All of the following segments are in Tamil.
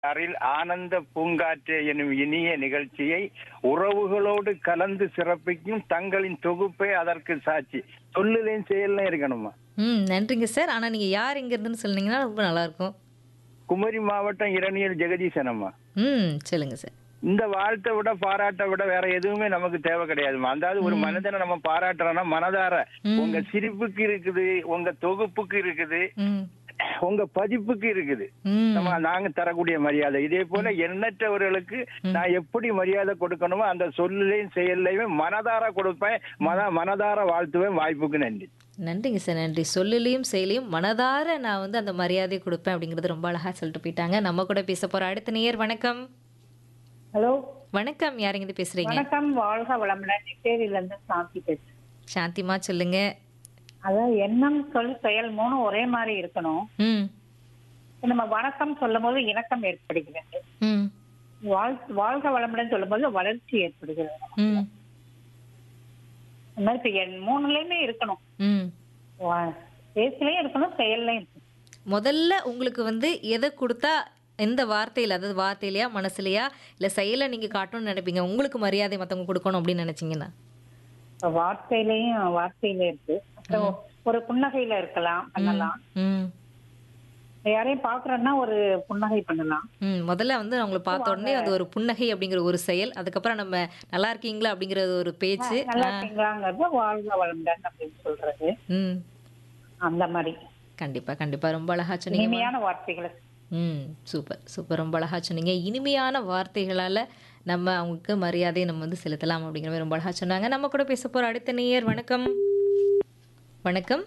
அரில் ஆனந்த பூங்காற்று எனும் இனிய நிகழ்ச்சியை உறவுகளோடு கலந்து சிறப்பிக்கும் தங்களின் தொகுப்பே அதற்கு சாட்சி சொல்லுலேயும் செயல்லாம் இருக்கணுமா ம் நன்றிங்க சார் ஆனால் நீங்கள் யார் இங்க இருந்துன்னு சொன்னீங்கன்னா ரொம்ப நல்லாயிருக்கும் குமரி மாவட்டம் இரணியல் ஜெகதீசனம்மா ம் சொல்லுங்க சார் இந்த வாழ்த்தை விட பாராட்ட விட வேற எதுவுமே நமக்கு தேவை கிடையாதுமா அதாவது ஒரு மனிதனை நம்ம பாராட்டுறோம்னா மனதார உங்க சிரிப்புக்கு இருக்குது உங்க தொகுப்புக்கு இருக்குது ம் உங்க பதிப்புக்கு இருக்குது ம் நம்ம நாங்க தரக்கூடிய மரியாதை இதே போல எண்ணற்றவர்களுக்கு நான் எப்படி மரியாதை கொடுக்கணுமோ அந்த சொல்லையும் செயல்லையும் மனதார கொடுப்பேன் மன மனதார வாழ்த்துவேன் வாய்ப்புக்கு நன்றி நன்றிங்க சார் நன்றி சொல்லிலையும் செயலையும் மனதார நான் வந்து அந்த மரியாதை கொடுப்பேன் அப்படிங்கிறது ரொம்ப அழகாக சொல்லிட்டு போயிட்டாங்க நம்ம கூட பேச போகிற அடுத்த நேயர் வணக்கம் ஹலோ வணக்கம் யாருங்க இது பேசுறீங்க வணக்கம் வாழ்க வளமுடன் நெட்டேரியில இருந்து சாந்தி பேசுறேன் சாந்திமா சொல்லுங்க அதான் எண்ணம் சொல் செயல் மூணு ஒரே மாதிரி இருக்கணும் ம் நம்ம வணக்கம் சொல்லும் போது இணக்கம் ஏற்படுகிறது ம் வாழ் வாழ்க வளமுடன் சொல்லும் போது வளர்ச்சி ஏற்படுகிறது ம் இந்த மாதிரி இப்ப எண் மூணுலயுமே இருக்கணும் ம் வா- பேச்சிலையும் இருக்கணும் செயல்லையும் இருக்கணும் முதல்ல உங்களுக்கு வந்து எதை கொடுத்தா எந்த வார்த்தையில் அதாவது வார்த்தையிலையா மனசுலையா இல்லை செயலை நீங்கள் காட்டணும்னு நினைப்பீங்க உங்களுக்கு மரியாதை மற்றவங்க கொடுக்கணும் அப்படின்னு நினச்சிங்கன்னா இப்ப வார்த்தையிலையும் வார்த்தையில இருக்கு அப்புறம் ஒரு புன்னகையில இருக்கலாம் பண்ணலாம் ம் யாரையும் பாக்குறோம்னா ஒரு புன்னகை பண்ணலாம் ம் முதல்ல வந்து அவங்கள பார்த்த உடனே அது ஒரு புன்னகை அப்படிங்கிற ஒரு செயல் அதுக்கப்புறம் நம்ம நல்லா இருக்கீங்களா அப்படிங்கிறது ஒரு பேச்சு நல்லா இருக்கீங்களாங்கிறது வாழ்க வளமுடன் அப்படின்னு சொல்றது ம் அந்த மாதிரி கண்டிப்பாக கண்டிப்பாக ரொம்ப அழகா சொன்னீங்க இனிமையான வார்த்தைகளை ம் சூப்பர் சூப்பர் ரொம்ப அழகா சொன்னீங்க இனிமையான வார்த்தைகளால் நம்ம அவங்களுக்கு மரியாதையை நம்ம வந்து செலுத்தலாம் அப்படிங்கிற மாதிரி ரொம்ப அழகா சொன்னாங்க நம்ம கூட பேச போகிற அடுத்த நேயர் வணக்கம் வணக்கம்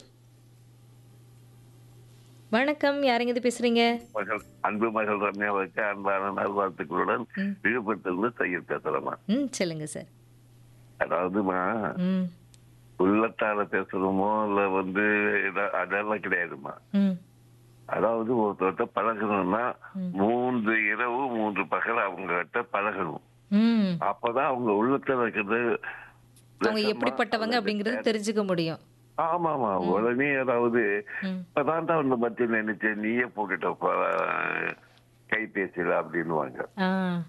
வணக்கம் யாருங்க இது பேசுறீங்க மகள் அன்பு மகள் ரம்யாவுக்கு அன்பான நல்வாழ்த்துக்களுடன் ம். விழுப்புரத்திலிருந்து செய்ய பேசலாமா ம் சொல்லுங்க சார் அதாவதுமா ம் உள்ளத்தால பேசுறோமோ இல்ல வந்து இத- அதெல்லாம் கிடையாதுமா ம் அதாவது ஒருத்தர்கிட்ட பழகணும்னா மூன்று இரவு மூன்று பகல் அவங்க கிட்ட பழகணும் ம் அப்பதான் அவங்க உள்ளத்துல இருக்கிறது அவங்க எப்படிப்பட்டவங்க அப்படிங்கிறது தெரிஞ்சுக்க முடியும் ஆமா ஆமா உடனே அதாவது ம் இப்பதான் உன்னை பத்தி நினைச்சேன் நீயே போட்டுட்ட ப- கைபேசியில அப்படின்னுவாங்க ஆ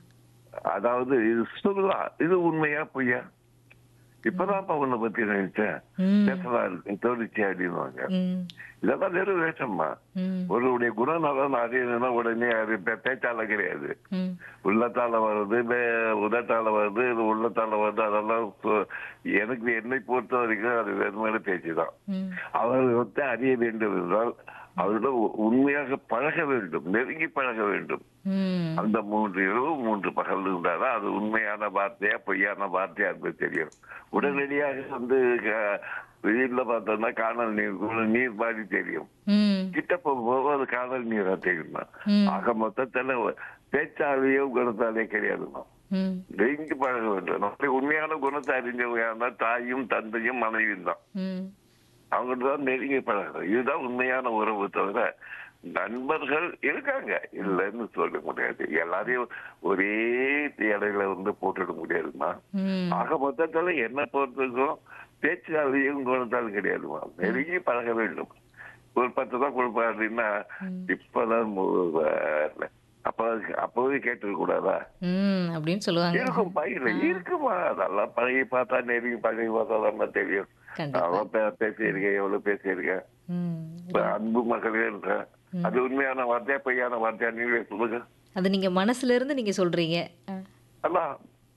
அதாவது இது சொல்லலாம் இது உண்மையா பொய்யா இப்பதான் உன்னை பத்தி நினைச்சேன் ம் பேசலாம் இருக்கு தோணுச்சு அப்படின்னுவாங்க ம் இதெல்லாம் வெறும் வேஷம்மா ம் ஒருவருடைய குணநலம் அறியணும்னா உடனே அது பே- பேச்சால கிடையாது ம் உள்ளத்தால வருது வே- உதட்டால வருது இது உள்ளத்தால வருது அதெல்லாம் சொ- எனக்கு என்னை பொறுத்த வரைக்கும் அது வெறுமையான பேச்சுதான் ம் அவர்கள் வந்து அறிய வேண்டும் என்றால் அவரிடம் உ- உண்மையாக பழக வேண்டும் நெருங்கி பழக வேண்டும் ம் அந்த மூன்று இரவு மூன்று பகல் இருந்தாதான் அது உண்மையான வார்த்தையா பொய்யான வார்த்தையா என்பது தெரியும் உடனடியாக வந்து க- வெயில்ல பார்த்தோம்னா காணல் நீர் கூட நீர் மாதிரி தெரியும் ம் கிட்ட போகும்போது அது காணல் நீரா தெரியுமா ம். ஆக மொத்தத்துல பேச்சாலேயோ குணத்தாலேயோ கிடையாதுமா ம் நெருங்கி பழக வேண்டும் நம்முடைய உண்மையான குணத்தை அறிஞ்சவங்க யாருன்னா தாயும் தந்தையும் மனைவியும் தான் ம் அவங்கள்ட்ட தான் நெருங்கி பழகணும் இதுதான் உண்மையான உறவு தவிர நண்பர்கள் இருக்காங்க இல்லைன்னு சொல்ல முடியாது எல்லாரையும் ஒரே இடையில வந்து போட்டுட முடியாதுமா ம் ஆக மொத்தத்துல என்ன பொறுத்தவரைக்கும் பேச்சாலையும் குணத்தாலும் கிடையாதுமா நெருங்கி பழக வேண்டும் ஒரு பத்து ரூபா கொடுப்பா அப்படின்னா இப்பதான் மு- வரல. அப்ப அப்பவே கேட்டுக்க கூடாதா ம் அப்படின்னு சொல்லுவாங்க இருக்கும் பையில இருக்குமா அதெல்லாம் பழகி பார்த்தா நெருங்கி பழகி பார்த்தா தான் தெரியும் கண்டிப்பா அவன் பே- பேசியிருக்கேன் எவ்வளவு பேசியிருக்கேன் ம் இப்ப அன்பு மகளே அது உண்மையான வார்த்தையா பொய்யான வார்த்தையா நீங்களே சொல்லுங்க அது நீங்க மனசுல இருந்து நீங்க சொல்றீங்க ஆ. அதான்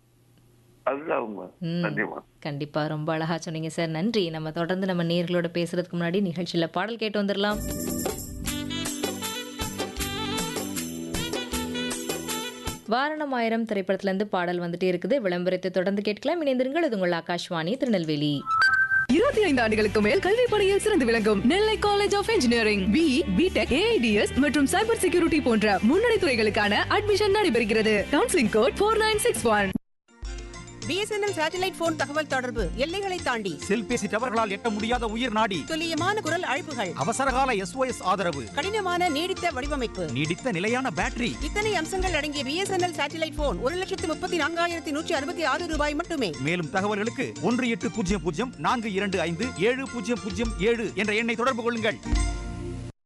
அதுதான் உண்மை ம். நன்றிமா கண்டிப்பா ரொம்ப அழகா சொன்னீங்க சார் நன்றி நம்ம தொடர்ந்து நம்ம நேர்களோட பேசுறதுக்கு முன்னாடி நிகழ்ச்சியில பாடல் கேட்டு வந்துடலாம் வாரணம் ஆயிரம் திரைப்படத்துல இருந்து பாடல் வந்துட்டே இருக்குது விளம்பரத்தை தொடர்ந்து கேட்கலாம் இணைந்திருங்கள் இது உங்கள் ஆகாஷ்வாணி திருநெல்வேலி இருபத்தி ஐந்து ஆண்டுகளுக்கு மேல் கல்வி பணியில் சிறந்து விளங்கும் Nellai college of engineering B B Tech AIDS மற்றும் சைபர் செக்யூரிட்டி போன்ற முன்னணி துறைகளுக்கான அட்மிஷன் நடைபெறுகிறது counselling code four nine six one BSNL satellite phone தகவல் தொடர்பு எல்லைகளை தாண்டி செல்பேசி டவர்களால் எட்ட முடியாத உயிர் நாடி துல்லியமான குரல் அழைப்புகள் அவசரகால எஸ்ஓஎஸ் ஆதரவு கடினமான நீடித்த வடிவமைப்பு நீடித்த நிலையான பேட்டரி இத்தனை அம்சங்கள் அடங்கிய பிஎஸ்என்எல் சேட்டலைட் போன் ஒரு லட்சத்து முப்பத்தி நான்காயிரத்தி நூற்றி அறுபத்தி ஆறு ரூபாய் மட்டுமே மேலும் தகவல்களுக்கு ஒன்று எட்டு பூஜ்ஜியம் பூஜ்ஜியம் நான்கு இரண்டு ஐந்து ஏழு பூஜ்ஜியம் பூஜ்ஜியம் ஏழு என்ற எண்ணை தொடர்பு கொள்ளுங்கள்